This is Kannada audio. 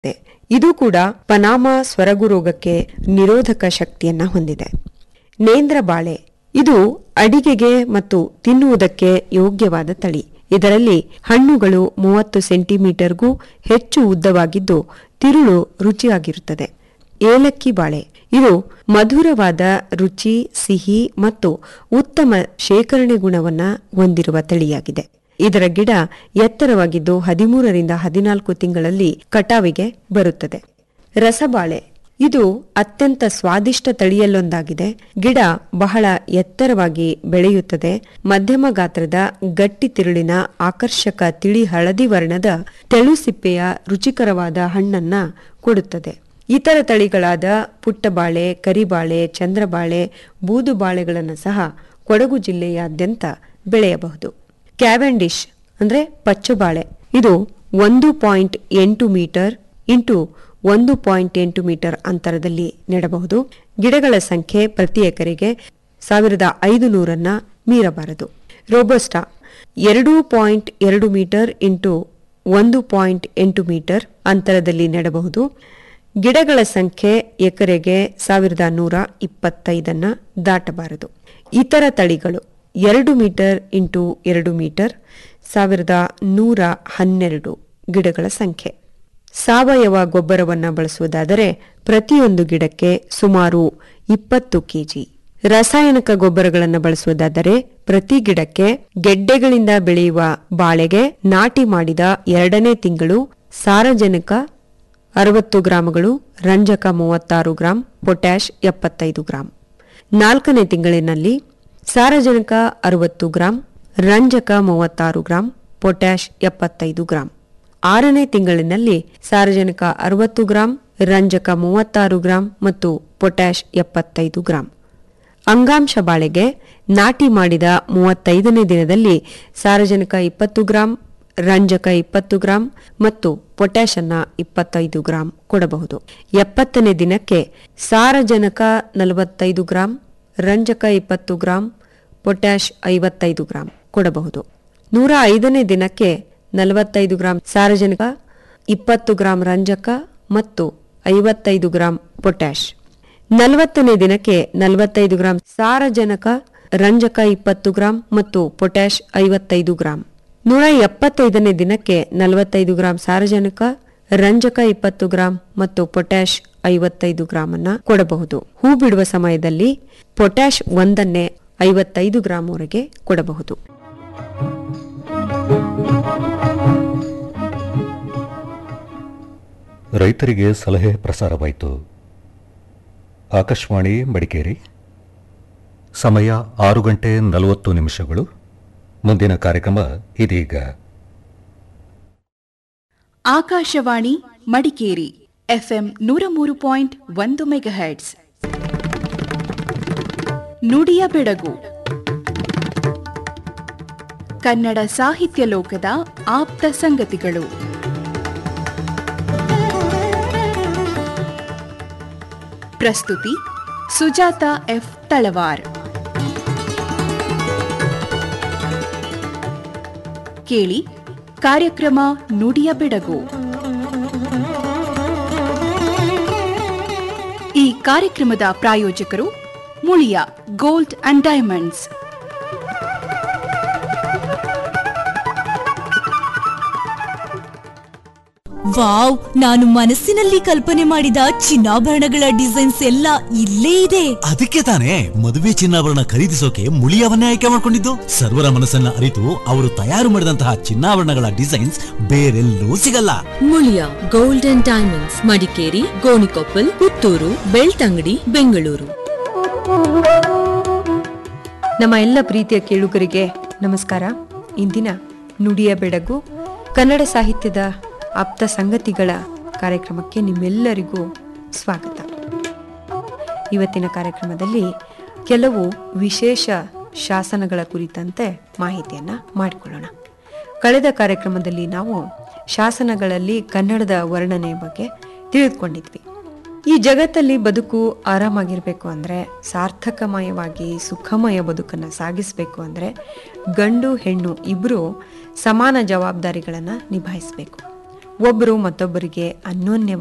ಇದೆ. ಇದು ಕೂಡ ಪನಾಮಾ ಸ್ವರಗು ರೋಗಕ್ಕೆ ನಿರೋಧಕ ಶಕ್ತಿಯನ್ನ ಹೊಂದಿದೆ ನೇಂದ್ರ ಬಾಳೆ ಇದು ಅಡಿಗೆಗೆ ಮತ್ತು ತಿನ್ನುವುದಕ್ಕೆ ಯೋಗ್ಯವಾದ ತಳಿ ಇದರಲ್ಲಿ ಹಣ್ಣುಗಳು ಮೂವತ್ತು ಸೆಂಟಿಮೀಟರ್ಗೂ ಹೆಚ್ಚು ಉದ್ದವಾಗಿದ್ದು ತಿರುಳು ರುಚಿಯಾಗಿರುತ್ತದೆ ಏಲಕ್ಕಿ ಬಾಳೆ ಇದು ಮಧುರವಾದ ರುಚಿ ಸಿಹಿ ಮತ್ತು ಉತ್ತಮ ಶೇಖರಣೆ ಗುಣವನ್ನ ಹೊಂದಿರುವ ತಳಿಯಾಗಿದೆ ಇದರ ಗಿಡ ಎತ್ತರವಾಗಿದ್ದು ಹದಿಮೂರರಿಂದ ಹದಿನಾಲ್ಕು ತಿಂಗಳಲ್ಲಿ ಕಟಾವಿಗೆ ಬರುತ್ತದೆ ರಸಬಾಳೆ ಇದು ಅತ್ಯಂತ ಸ್ವಾದಿಷ್ಟ ತಳಿಯಲ್ಲೊಂದಾಗಿದೆ ಗಿಡ ಬಹಳ ಎತ್ತರವಾಗಿ ಬೆಳೆಯುತ್ತದೆ ಮಧ್ಯಮ ಗಾತ್ರದ ಗಟ್ಟಿ ತಿರುಳಿನ ಆಕರ್ಷಕ ತಿಳಿ ಹಳದಿ ವರ್ಣದ ತೆಳುಸಿಪ್ಪೆಯ ರುಚಿಕರವಾದ ಹಣ್ಣನ್ನ ಕೊಡುತ್ತದೆ ಇತರ ತಳಿಗಳಾದ ಪುಟ್ಟಬಾಳೆ ಕರಿಬಾಳೆ ಚಂದ್ರಬಾಳೆ ಬೂದು ಬಾಳೆಗಳನ್ನು ಸಹ ಕೊಡಗು ಜಿಲ್ಲೆಯಾದ್ಯಂತ ಬೆಳೆಯಬಹುದು ಕ್ಯಾವೆಂಡಿಶ್ ಅಂದ್ರೆ ಪಚ್ಚುಬಾಳೆ ಇದು ಒಂದು ಪಾಯಿಂಟ್ ಎಂಟು ಮೀಟರ್ ಇಂಟು ಒಂದು ಪಾಯಿಂಟ್ ಎಂಟು ಮೀಟರ್ ಅಂತರದಲ್ಲಿ ನೆಡಬಹುದು ಗಿಡಗಳ ಸಂಖ್ಯೆ ಪ್ರತಿ ಎಕರೆಗೆ ಸಾವಿರದ ಐದು ನೂರನ್ನ ಮೀರಬಾರದು ರೋಬೋಸ್ಟಾ ಎರಡು ಪಾಯಿಂಟ್ ಎರಡು ಮೀಟರ್ ಇಂಟು ಒಂದು ಪಾಯಿಂಟ್ ಎಂಟು ಮೀಟರ್ ಅಂತರದಲ್ಲಿ ನೆಡಬಹುದು ಗಿಡಗಳ ಸಂಖ್ಯೆ ಎಕರೆಗೆ ಸಾವಿರದ ನೂರ ಇಪ್ಪತ್ತೈದನ್ನ ದಾಟಬಾರದು ಇತರ ತಳಿಗಳು ಎರಡು ಮೀಟರ್ ಇಂಟು ಎರಡು ಮೀಟರ್ ಸಾವಿರದ ನೂರ ಹನ್ನೆರಡು ಗಿಡಗಳ ಸಂಖ್ಯೆ ಸಾವಯವ ಗೊಬ್ಬರವನ್ನು ಬಳಸುವುದಾದರೆ ಪ್ರತಿಯೊಂದು ಗಿಡಕ್ಕೆ ಸುಮಾರು ಇಪ್ಪತ್ತು ಕೆಜಿ ರಾಸಾಯನಿಕ ಗೊಬ್ಬರಗಳನ್ನು ಬಳಸುವುದಾದರೆ ಪ್ರತಿ ಗಿಡಕ್ಕೆ ಗೆಡ್ಡೆಗಳಿಂದ ಬೆಳೆಯುವ ಬಾಳೆಗೆ ನಾಟಿ ಮಾಡಿದ ಎರಡನೇ ತಿಂಗಳು ಸಾರಜನಕ ಅರವತ್ತು ಗ್ರಾಂಗಳು ರಂಜಕ ಮೂವತ್ತಾರು ಗ್ರಾಂ ಪೊಟ್ಯಾಷ್ ಎಪ್ಪತ್ತೈದು ಗ್ರಾಂ ನಾಲ್ಕನೇ ತಿಂಗಳಿನಲ್ಲಿ ಸಾರಜನಕ ಅರವತ್ತು ಗ್ರಾಂ ರಂಜಕ ಮೂವತ್ತಾರು ಗ್ರಾಂ ಪೊಟ್ಯಾಷ್ ಎಪ್ಪತ್ತೈದು ಗ್ರಾಂ ಆರನೇ ತಿಂಗಳಿನಲ್ಲಿ ಸಾರಜನಕ ಅರವತ್ತು ಗ್ರಾಂ ರಂಜಕ ಮೂವತ್ತಾರು ಗ್ರಾಂ ಮತ್ತು ಪೊಟ್ಯಾಷ್ ಎಪ್ಪತ್ತೈದು ಗ್ರಾಂ ಅಂಗಾಂಶ ಬಾಳೆಗೆ ನಾಟಿ ಮಾಡಿದ ಮೂವತ್ತೈದನೇ ದಿನದಲ್ಲಿ ಸಾರಜನಕ ಇಪ್ಪತ್ತು ಗ್ರಾಂ ರಂಜಕ ಇಪ್ಪತ್ತು ಗ್ರಾಂ ಮತ್ತು ಪೊಟ್ಯಾಷ್ ಅನ್ನ ಇಪ್ಪತ್ತೈದು ಗ್ರಾಂ ಕೊಡಬಹುದು ಎಪ್ಪತ್ತನೇ ದಿನಕ್ಕೆ ಸಾರಜನಕ ನಲವತ್ತೈದು ಗ್ರಾಂ ರಂಜಕ ಇಪ್ಪತ್ತು ಗ್ರಾಂ ಪೊಟ್ಯಾಷ್ ಐವತ್ತೈದು ಗ್ರಾಂ ಕೊಡಬಹುದು ನೂರ ಐದನೇ ದಿನಕ್ಕೆ ನಲವತ್ತೈದು ಗ್ರಾಂ ಸಾರಜನಕ ಇಪ್ಪತ್ತು ಗ್ರಾಂ ರಂಜಕ ಮತ್ತು ಐವತ್ತೈದು ಗ್ರಾಂ ಪೊಟ್ಯಾಷ್ ನಲವತ್ತನೇ ದಿನಕ್ಕೆ ನಲವತ್ತೈದು ಗ್ರಾಂ ಸಾರಜನಕ ರಂಜಕ ಇಪ್ಪತ್ತು ಗ್ರಾಂ ಮತ್ತು ಪೊಟ್ಯಾಷ್ ಐವತ್ತೈದು ಗ್ರಾಂ ನೂರ ಎಪ್ಪತ್ತೈದನೇ ದಿನಕ್ಕೆ ನಲವತ್ತೈದು ಗ್ರಾಂ ಸಾರಜನಕ ರಂಜಕ ಇಪ್ಪತ್ತು ಗ್ರಾಂ ಮತ್ತು ಪೊಟ್ಯಾಷ್ ಐವತ್ತೈದು ಗ್ರಾಂ ಅನ್ನ ಕೊಡಬಹುದು ಹೂ ಬಿಡುವ ಸಮಯದಲ್ಲಿ ಪೊಟ್ಯಾಷ್ ಒಂದನ್ನೇ ಐವತ್ತೈದು ಗ್ರಾಂವರೆಗೆ ಕೊಡಬಹುದು ರೈತರಿಗೆ ಸಲಹೆ ಪ್ರಸಾರವಾಯಿತು ಆಕಾಶವಾಣಿ ಮಡಿಕೇರಿ ಸಮಯ ಆರು ಗಂಟೆ ನಲವತ್ತು ನಿಮಿಷಗಳು ಮುಂದಿನ ಕಾರ್ಯಕ್ರಮ ಇದೀಗ ಆಕಾಶವಾಣಿ ಮಡಿಕೇರಿ ಎಫ್ಎಂ ನೂರ ಮೂರು ಪಾಯಿಂಟ್ ಒಂದು ಮೆಗಾಹೆಟ್ಸ್ ನುಡಿಯ ಬೆಡಗು ಕನ್ನಡ ಸಾಹಿತ್ಯ ಲೋಕದ ಆಪ್ತ ಸಂಗತಿಗಳು ಪ್ರಸ್ತುತಿ ಸುಜಾತ ಎಫ್ ತಳವಾರ್ ಕೇಳಿ ಕಾರ್ಯಕ್ರಮ ನುಡಿಯ ಬೆಡಗು ಈ ಕಾರ್ಯಕ್ರಮದ ಪ್ರಾಯೋಜಕರು Muliya gold and diamonds wow ನಾನು ಮನಸ್ಸಿನಲ್ಲಿ ಕಲ್ಪನೆ ಮಾಡಿದ ಚಿನ್ನಾಭರಣಗಳ ಡಿಸೈನ್ಸ್ ಎಲ್ಲ ಇಲ್ಲೇ ಇದೆ ಅದಕ್ಕೆ ತಾನೇ ಮದುವೆ ಚಿನ್ನಾಭರಣ ಖರೀದಿಸೋಕೆ ಮುಳಿಯವನ್ನೇ ಆಯ್ಕೆ ಮಾಡಿಕೊಂಡಿದ್ದು ಸರ್ವರ ಮನಸ್ಸನ್ನ ಅರಿತು ಅವರು ತಯಾರು ಮಾಡಿದಂತಹ ಚಿನ್ನಾಭರಣಗಳ ಡಿಸೈನ್ಸ್ ಬೇರೆಲ್ಲೂ ಸಿಗಲ್ಲ Muliya gold and diamonds Madikeri Gonikoppal Puttur Belthangady Bengaluru ನಮ್ಮ ಎಲ್ಲ ಪ್ರೀತಿಯ ಕೇಳುಗರಿಗೆ ನಮಸ್ಕಾರ ಇಂದಿನ ನುಡಿಯ ಬೆಡಗು ಕನ್ನಡ ಸಾಹಿತ್ಯದ ಆಪ್ತ ಸಂಗತಿಗಳ ಕಾರ್ಯಕ್ರಮಕ್ಕೆ ನಿಮ್ಮೆಲ್ಲರಿಗೂ ಸ್ವಾಗತ ಇವತ್ತಿನ ಕಾರ್ಯಕ್ರಮದಲ್ಲಿ ಕೆಲವು ವಿಶೇಷ ಶಾಸನಗಳ ಕುರಿತಂತೆ ಮಾಹಿತಿಯನ್ನ ಮಾಡಿಕೊಳ್ಳೋಣ ಕಳೆದ ಕಾರ್ಯಕ್ರಮದಲ್ಲಿ ನಾವು ಶಾಸನಗಳಲ್ಲಿ ಕನ್ನಡದ ವರ್ಣನೆ ಬಗ್ಗೆ ತಿಳಿದುಕೊಂಡಿದ್ವಿ ಈ ಜಗತ್ತಲ್ಲಿ ಬದುಕು ಆರಾಮಾಗಿರ್ಬೇಕು ಅಂದ್ರೆ ಸಾರ್ಥಕಮಯವಾಗಿ ಸುಖಮಯ ಬದುಕನ್ನ ಸಾಗಿಸಬೇಕು ಅಂದ್ರೆ ಗಂಡು ಹೆಣ್ಣು ಇಬ್ರು ಸಮಾನ ಜವಾಬ್ದಾರಿಗಳನ್ನ ನಿಭಾಯಿಸಬೇಕು ಒಬ್ಬರು ಮತ್ತೊಬ್ಬರಿಗೆ ಅನ್ಯೋನ್ಯ